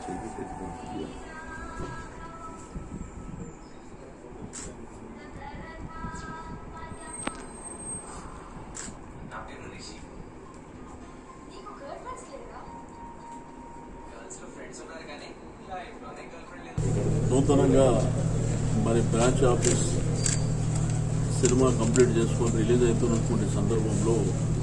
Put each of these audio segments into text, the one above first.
నా పేరు రిషి నీకు గర్ల్ ఫ్రెండ్స్ లేరా గర్ల్స్ లో ఫ్రెండ్స్ ఉన్నారు కానీ లైఫ్ లోనే గర్ల్ ఫ్రెండ్ లేదు నూతనంగా మరి బ్రాంచ్ ఆఫీస్ సినిమా కంప్లీట్ చేసుకొని రిలీజ్ అవుతున్నటువంటి సందర్భంలో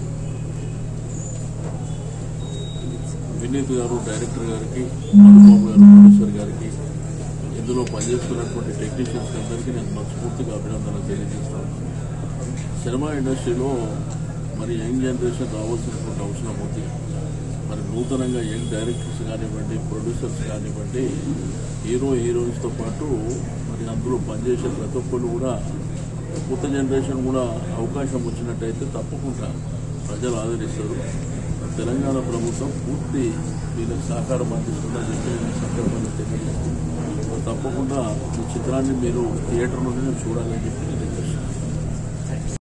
వినీత్ గారు డైరెక్టర్ గారికి మధుబాబు గారు ప్రొడ్యూసర్ గారికి ఇందులో పనిచేస్తున్నటువంటి టెక్నీషియన్స్ అందరికీ నేను మనస్ఫూర్తిగా అభినందనలు తెలియజేస్తాను సినిమా ఇండస్ట్రీలో మరి యంగ్ జనరేషన్ రావాల్సినటువంటి అవసరం ఉంది మరి నూతనంగా యంగ్ డైరెక్టర్స్ కానివ్వండి ప్రొడ్యూసర్స్ కానివ్వండి హీరో హీరోయిన్స్తో పాటు మరి అందులో పనిచేసే ప్రతి ఒక్కళ్ళు కూడా కొత్త జనరేషన్ కూడా అవకాశం వచ్చినట్టయితే తప్పకుండా ప్రజలు ఆదరిస్తారు తెలంగాణ ప్రభుత్వం పూర్తి వీళ్ళకి సహకారం అందిస్తుందని చెప్పి నేను ఈ సందర్భంగా తెలియజేస్తున్నాను తప్పకుండా ఈ చిత్రాన్ని మీరు థియేటర్లోనే చూడాలని చెప్పి నేను రిక్వెస్ట్ చేస్తున్నాను